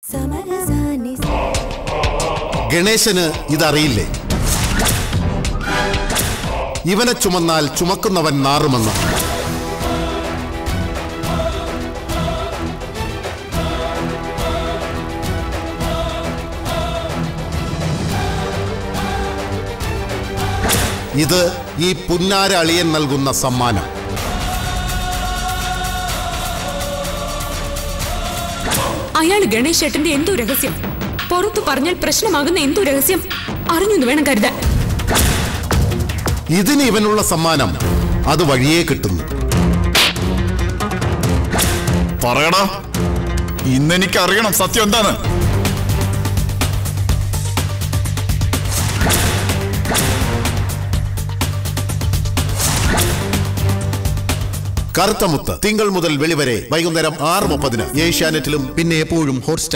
സമരസാനി ഗണേശന് ഇതറിയില്ലേ ഇവനെ ചുമന്നാൽ ചുമക്കുന്നവൻ നാറുമെന്ന് ഇത് ഈ പുന്നാര അളിയൻ നൽകുന്ന സമ്മാനം അയാൾ ഗണേശ് ചേട്ടന്റെ എന്തോ രഹസ്യം പുറത്തു പറഞ്ഞാൽ പ്രശ്നമാകുന്ന എന്തോ രഹസ്യം അറിഞ്ഞെന്ന് വേണം കരുതാൻ ഇതിന് ഇവനുള്ള സമ്മാനം അത് വഴിയേ കിട്ടുന്നു പറയടാ ഇന്നെനിക്ക് അറിയണം സത്യം എന്താണ് കറുത്തമുത്ത് തിങ്കൾ മുതൽ വെളിവരെ വൈകുന്നേരം ആറ് മുപ്പതിന് ഏഷ്യാനെറ്റിലും പിന്നെ എപ്പോഴും ഹോട്ട്സ്റ്റാർ